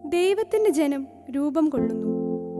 ദൈവത്തിന്റെ ജനം രൂപം കൊള്ളുന്നു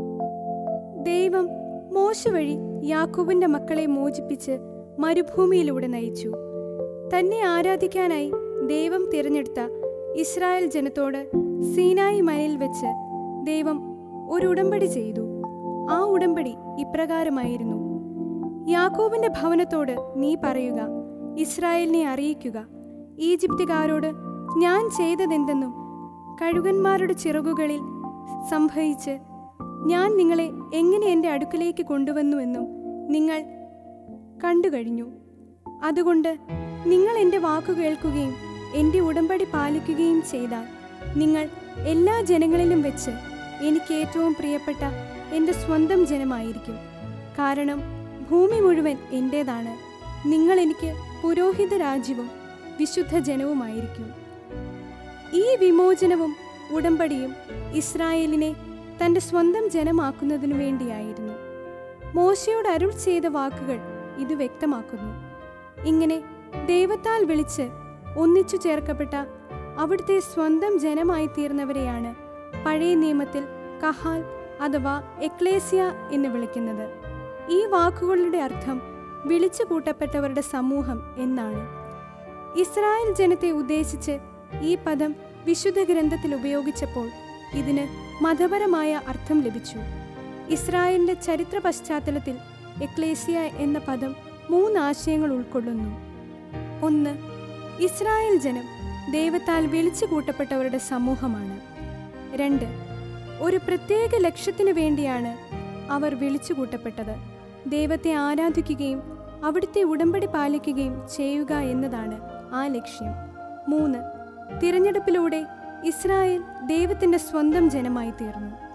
ദൈവം മോശ വഴി യാക്കോബിന്റെ മക്കളെ മോചിപ്പിച്ച് മരുഭൂമിയിലൂടെ നയിച്ചു തന്നെ ആരാധിക്കാനായി ദൈവം തിരഞ്ഞെടുത്ത ഇസ്രായേൽ ജനത്തോട് സീനായി മലയിൽ വെച്ച് ദൈവം ഒരു ഉടമ്പടി ചെയ്തു ആ ഉടമ്പടി ഇപ്രകാരമായിരുന്നു യാക്കോബിന്റെ ഭവനത്തോട് നീ പറയുക ഇസ്രായേലിനെ അറിയിക്കുക ഈജിപ്തുകാരോട് ഞാൻ ചെയ്തതെന്തെന്നും കഴുകന്മാരുടെ ചിറകുകളിൽ സംഭവിച്ച് ഞാൻ നിങ്ങളെ എങ്ങനെ എൻ്റെ അടുക്കലേക്ക് കൊണ്ടുവന്നുവെന്നും നിങ്ങൾ കണ്ടു കഴിഞ്ഞു അതുകൊണ്ട് നിങ്ങൾ എൻ്റെ വാക്കു കേൾക്കുകയും എൻ്റെ ഉടമ്പടി പാലിക്കുകയും ചെയ്താൽ നിങ്ങൾ എല്ലാ ജനങ്ങളിലും വെച്ച് എനിക്ക് ഏറ്റവും പ്രിയപ്പെട്ട എൻ്റെ സ്വന്തം ജനമായിരിക്കും കാരണം ഭൂമി മുഴുവൻ എൻ്റേതാണ് നിങ്ങൾ എനിക്ക് പുരോഹിത രാജ്യവും വിശുദ്ധ ജനവുമായിരിക്കും ഈ വിമോചനവും ഉടമ്പടിയും ഇസ്രായേലിനെ തൻ്റെ സ്വന്തം ജനമാക്കുന്നതിനു വേണ്ടിയായിരുന്നു മോശയോട് അരുൾ ചെയ്ത വാക്കുകൾ ഇത് വ്യക്തമാക്കുന്നു ഇങ്ങനെ ദൈവത്താൽ വിളിച്ച് ഒന്നിച്ചു ചേർക്കപ്പെട്ട അവിടുത്തെ സ്വന്തം ജനമായി തീർന്നവരെയാണ് പഴയ നിയമത്തിൽ കഹാൽ അഥവാ എക്ലേസിയ എന്ന് വിളിക്കുന്നത് ഈ വാക്കുകളുടെ അർത്ഥം വിളിച്ചു കൂട്ടപ്പെട്ടവരുടെ സമൂഹം എന്നാണ് ഇസ്രായേൽ ജനത്തെ ഉദ്ദേശിച്ച് ഈ പദം വിശുദ്ധ ഗ്രന്ഥത്തിൽ ഉപയോഗിച്ചപ്പോൾ ഇതിന് മതപരമായ അർത്ഥം ലഭിച്ചു ഇസ്രായേലിന്റെ ചരിത്ര പശ്ചാത്തലത്തിൽ എക്ലേസിയ എന്ന പദം മൂന്ന് ആശയങ്ങൾ ഉൾക്കൊള്ളുന്നു ഒന്ന് ഇസ്രായേൽ ജനം ദൈവത്താൽ വിളിച്ചു കൂട്ടപ്പെട്ടവരുടെ സമൂഹമാണ് രണ്ട് ഒരു പ്രത്യേക ലക്ഷ്യത്തിനു വേണ്ടിയാണ് അവർ വിളിച്ചു കൂട്ടപ്പെട്ടത് ദൈവത്തെ ആരാധിക്കുകയും അവിടുത്തെ ഉടമ്പടി പാലിക്കുകയും ചെയ്യുക എന്നതാണ് ആ ലക്ഷ്യം മൂന്ന് തിരഞ്ഞെടുപ്പിലൂടെ ഇസ്രായേൽ ദൈവത്തിന്റെ സ്വന്തം ജനമായി തീർന്നു